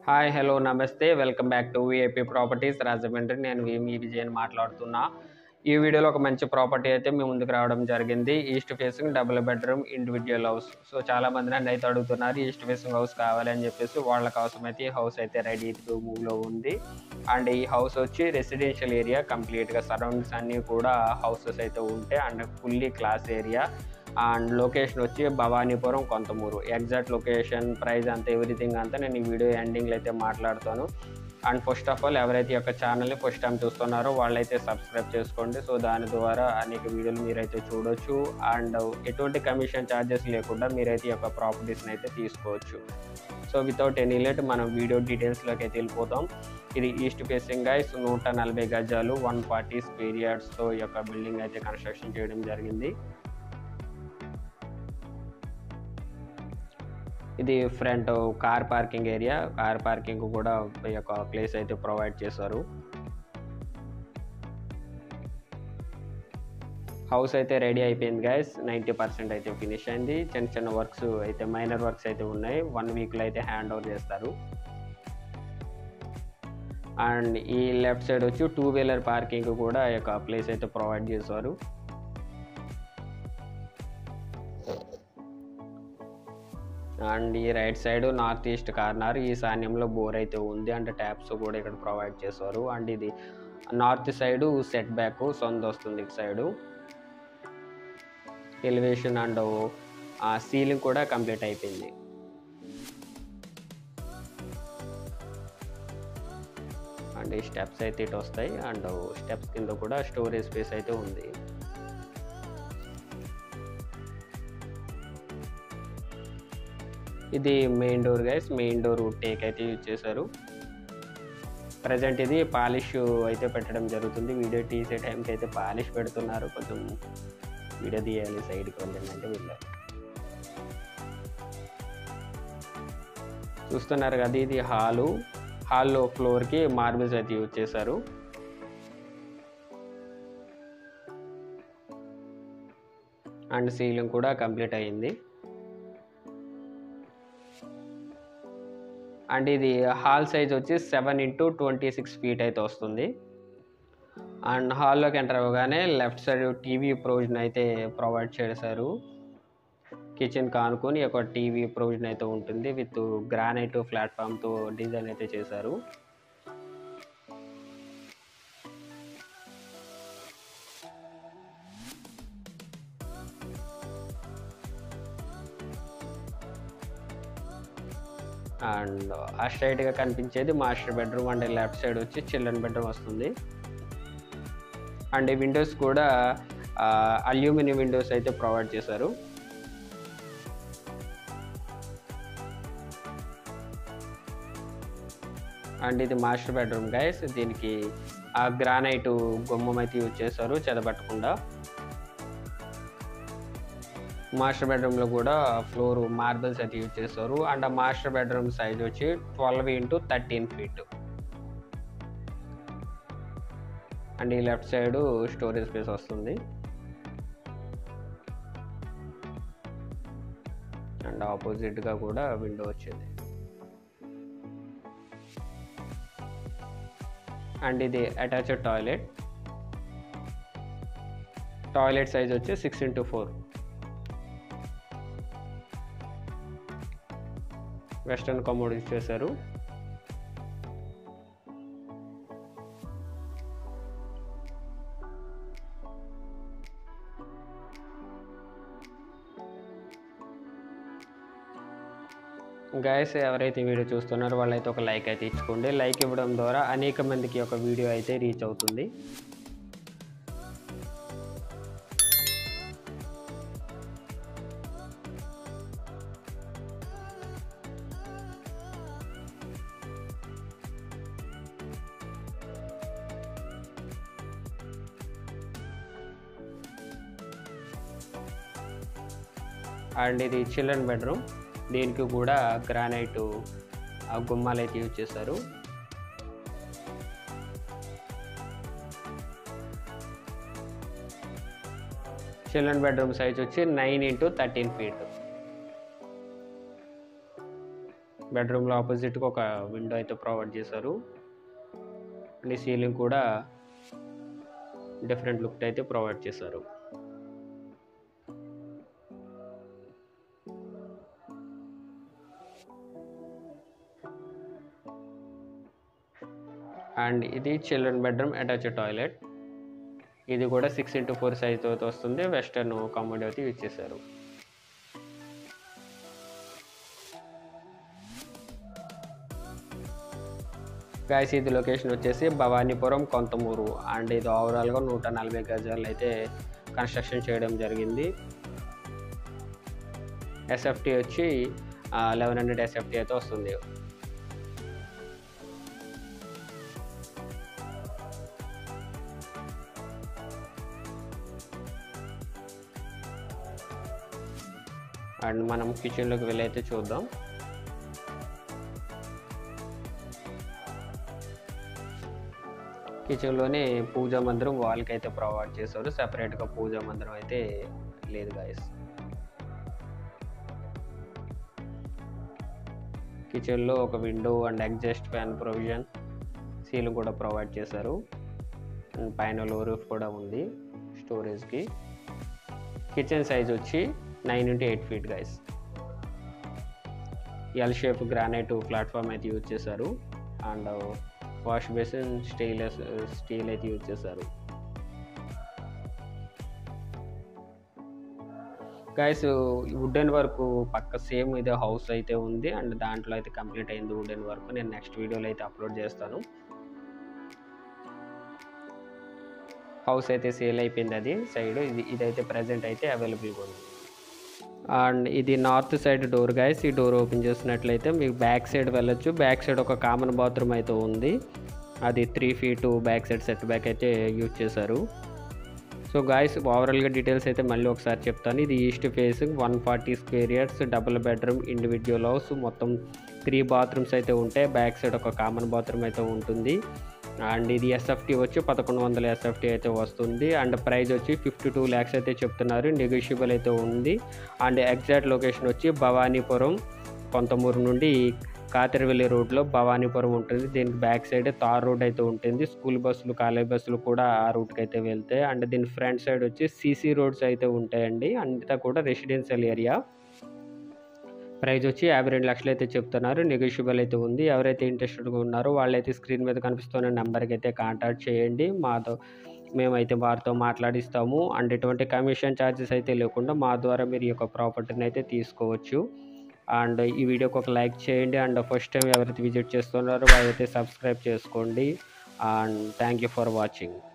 hi hello namaste welcome back to VIP properties Rajahmundry నేను వి- మీ విజయన్ మాట్లాడుతున్నా ఈ వీడియోలో ఒక మంచి ప్రాపర్టీ అయితే మీ ముందుకు రావడం జరిగింది east facing double bedroom individual house so చాలా మంది నన్ను అయితే అడుగుతున్నారు ఈస్ట్ ఫేసింగ్ హౌస్ కావాలి అని చెప్పేసి వాళ్ళ కోసం అయితే ఈ హౌస్ అయితే రెడీ టు మూవ్లో ఉంది అండ్ ఈ హౌస్ వచ్చి రెసిడెన్షియల్ ఏరియా కంప్లీట్గా సరౌండింగ్స్ అన్నీ కూడా హౌసెస్ అయితే ఉంటాయి and fully class area and location వచ్చి Bhavanipuram Kontamuru exact location price అంతా ఎవ్రీథింగ్ అంతా నేను ఈ వీడియో ఎండింగ్లో అయితే మాట్లాడతాను అండ్ ఫస్ట్ ఆఫ్ ఆల్ ఎవరైతే ఈ యొక్క ఛానల్ని ఫస్ట్ టైం చూస్తున్నారో వాళ్ళైతే సబ్స్క్రైబ్ చేసుకోండి సో దాని ద్వారా అనేక వీడియోలు మీరైతే చూడొచ్చు అండ్ ఎటువంటి కమిషన్ ఛార్జెస్ లేకుండా మీరైతే ఈ యొక్క ప్రాపర్టీస్ని అయితే తీసుకోవచ్చు సో వితౌట్ ఎనీ లేట్ మనం వీడియో డీటెయిల్స్లోకి అయితే వెళ్ళిపోతాం ఇది ఈస్ట్ ఫేసింగ్ గైస్ నూట నలభై గజాలు వన్ ఫార్టీ స్క్వేర్ యార్డ్స్తో ఈ యొక్క బిల్డింగ్ అయితే కన్స్ట్రక్షన్ చేయడం జరిగింది ఇది front car parking area car parking కూడా ఈ యొక్క ప్లేస్ అయితే ప్రొవైడ్ చేశారు హౌస్ అయితే రెడీ అయిపోయింది గైస్ నైంటీ పర్సెంట్ అయితే ఫినిష్ అయింది చిన్న చిన్న వర్క్స్ అయితే మైనర్ వర్క్స్ అయితే ఉన్నాయి వన్ వీక్లో అయితే హ్యాండ్ ఓవర్ చేస్తారు అండ్ ఈ లెఫ్ట్ సైడ్ వచ్చి టూ వీలర్ పార్కింగ్ కూడా ఈ యొక్క ప్లేస్ అయితే ప్రొవైడ్ చేశారు అండ్ ఈ right side north east corner ఈ సాన్యంలో బోర్ అయితే ఉంది అండ్ ట్యాప్స్ కూడా ఇక్కడ ప్రొవైడ్ చేశారు అండ్ ఇది నార్త్ సైడ్ సెట్ బ్యాక్ సొంత వస్తుంది ఇటు సైడు ఎలివేషన్ అండ్ సీలింగ్ కూడా కంప్లీట్ అయిపోయింది అండ్ ఈ స్టెప్స్ అయితే ఇటు వస్తాయి అండ్ స్టెప్స్ కింద కూడా స్టోరేజ్ స్పేస్ అయితే ఉంది ఇది main door guys main door teak అయితే యూజ్ చేశారు ప్రజెంట్ ఇది పాలిష్ అయితే పెట్టడం జరుగుతుంది వీడియో తీసే టైంకి అయితే పాలిష్ పెడుతున్నారు కొంచెం వీడియో తీయాలి సైడ్కి వెళ్ళండి వెళ్ళారు చూస్తున్నారు కదా ఇది హాలు హాల్లో ఫ్లోర్కి మార్బుల్స్ అయితే యూజ్ చేశారు అండ్ సీలింగ్ కూడా కంప్లీట్ అయ్యింది అండ్ ఇది హాల్ సైజ్ వచ్చి seven into twenty six feet అయితే వస్తుంది అండ్ హాల్లోకి ఎంటర్ అవ్వగానే లెఫ్ట్ సైడ్ టీవీ ప్రొవిజన్ అయితే ప్రొవైడ్ చేశారు కిచెన్ కానుకొని ఒక టీవీ ప్రొవిజన్ అయితే ఉంటుంది విత్ గ్రానైట్ ప్లాట్ఫామ్తో డిజైన్ అయితే చేశారు అండ్ ఆ స్ట్రైట్గా కనిపించేది master bedroom and left side వచ్చి చిల్డ్రన్ బెడ్రూమ్ వస్తుంది అండ్ ఈ విండోస్ కూడా అల్యూమినియం విండోస్ అయితే ప్రొవైడ్ చేశారు అండ్ ఇది మాస్టర్ బెడ్రూమ్ గైస్ దీనికి ఆ గ్రానైట్ గుమ్మం అయితే యూజ్ చేశారు చెదబట్టకుండా మాస్టర్ బెడ్రూమ్లో కూడా ఫ్లోర్ మార్బుల్స్ అయితే యూజ్ చేస్తారు అండ్ ఆ మాస్టర్ బెడ్రూమ్ సైజ్ వచ్చి twelve into thirteen feet and ఈ లెఫ్ట్ సైడ్ స్టోరేజ్ స్పేస్ వస్తుంది అండ్ ఆపోజిట్గా కూడా విండో వచ్చింది అండ్ ఇది అటాచ్డ్ టాయిలెట్ టాయిలెట్ సైజ్ వచ్చి six into four western commode use చేశారు గాయస్ ఎవరైతే వీడియో చూస్తున్నారో వాళ్ళైతే ఒక లైక్ అయితే ఇచ్చుకోండి లైక్ ఇవ్వడం ద్వారా అనేక మందికి ఒక వీడియో అయితే రీచ్ అవుతుంది అండ్ ఇది చిల్డ్రన్ బెడ్రూమ్ దీనికి కూడా గ్రానైట్ గుమ్మాలు అయితే యూజ్ చేశారు చిల్డ్రన్ బెడ్రూమ్ సైజ్ వచ్చి నైన్ ఇంటూ థర్టీన్ ఫీట్ బెడ్రూమ్లో ఆపోజిట్గా ఒక విండో అయితే ప్రొవైడ్ చేశారు అండ్ సీలింగ్ కూడా డిఫరెంట్ లుక్ అయితే ప్రొవైడ్ చేశారు అండ్ ఇది చిల్డ్రన్ బెడ్రూమ్ అటాచ్ టాయిలెట్ ఇది కూడా సిక్స్ ఇంటూ ఫోర్ సైజ్ అయితే వస్తుంది వెస్టర్న్ కామెడీ అయితే యూజ్ చేశారు గాయస్ ఇది లొకేషన్ వచ్చేసి భవానీపురం కొంతమూరు అండ్ ఇది ఓవరాల్గా నూట నలభై గజాలు అయితే కన్స్ట్రక్షన్ చేయడం జరిగింది ఎస్ఎఫ్టీ వచ్చి లెవెన్ హండ్రెడ్ ఎస్ఎఫ్టీ అయితే వస్తుంది అండ్ మనం కిచెన్లోకి వెళ్ళి అయితే చూద్దాం కిచెన్లోనే పూజా మందిరం వాళ్ళకి అయితే ప్రొవైడ్ చేశారు సపరేట్గా పూజా మందిరం అయితే లేదు గాయస్ కిచెన్లో ఒక window and exhaust fan provision ceiling కూడా ప్రొవైడ్ చేశారు అండ్ పైన లో రూఫ్ కూడా ఉంది స్టోరేజ్కి కిచెన్ సైజ్ వచ్చి nine into eight feet guys L shape granite platform అయితే యూజ్ చేశారు and wash basin steel steel అయితే యూజ్ చేశారు గైస్ వుడెన్ వర్క్ పక్క సేమ్ ఇదే హౌస్ అయితే ఉంది అండ్ దాంట్లో అయితే కంప్లీట్ అయింది వుడెన్ వర్క్ నేను నెక్స్ట్ వీడియోలో అయితే అప్లోడ్ చేస్తాను హౌస్ అయితే సేల్ అయిపోయింది అది సైడ్ ఇది ఇదైతే ప్రజెంట్ అయితే అవైలబుల్గా ఉంది అండ్ ఇది నార్త్ సైడ్ డోర్ గైస్ ఈ డోర్ ఓపెన్ చేసినట్లయితే మీకు బ్యాక్ సైడ్ వెళ్ళొచ్చు బ్యాక్ సైడ్ ఒక కామన్ బాత్రూమ్ అయితే ఉంది అది three feet back side set back అయితే యూజ్ చేశారు సో గాయస్ ఓవరాల్గా డీటెయిల్స్ అయితే మళ్ళీ ఒకసారి చెప్తాను ఇది east facing one forty square yards double bedroom individual house మొత్తం త్రీ బాత్రూమ్స్ అయితే ఉంటాయి బ్యాక్ సైడ్ ఒక కామన్ బాత్రూమ్ అయితే ఉంటుంది అండ్ ఇది ఎస్ఎఫ్టీ వచ్చి పదకొండు వందల ఎస్ఎఫ్టీ అయితే వస్తుంది అండ్ ప్రైస్ వచ్చి ఫిఫ్టీ టూ ల్యాక్స్ అయితే చెప్తున్నారు నెగోషియబుల్ అయితే ఉంది అండ్ ఎగ్జాక్ట్ లొకేషన్ వచ్చి భవానీపురం కొంతమూరు నుండి కాతిరవెల్లి రోడ్లో భవానీపురం ఉంటుంది దీనికి బ్యాక్ సైడ్ తార్ రోడ్ అయితే ఉంటుంది స్కూల్ బస్సులు కాలేజ్ బస్సులు కూడా ఆ రూట్కి అయితే వెళ్తాయి అండ్ దీని ఫ్రంట్ సైడ్ వచ్చి సీసీ రోడ్స్ అయితే ఉంటాయండి అంతా కూడా రెసిడెన్షియల్ ఏరియా ప్రైస్ వచ్చి యాభై రెండు లక్షలు అయితే చెప్తున్నారు నెగోషియబుల్ అయితే ఉంది ఎవరైతే ఇంట్రెస్టెడ్గా ఉన్నారో వాళ్ళైతే స్క్రీన్ మీద కనిపిస్తున్న నెంబర్కి అయితే కాంటాక్ట్ చేయండి మాతో మేమైతే వారితో మాట్లాడిస్తాము అండ్ ఎటువంటి కమిషన్ ఛార్జెస్ అయితే లేకుండా మా ద్వారా మీరు ఈ యొక్క ప్రాపర్టీని అయితే తీసుకోవచ్చు అండ్ ఈ వీడియోకి ఒక లైక్ చేయండి అండ్ ఫస్ట్ టైం ఎవరైతే విజిట్ చేస్తున్నారో వాళ్ళైతే సబ్స్క్రైబ్ చేసుకోండి and thank you for watching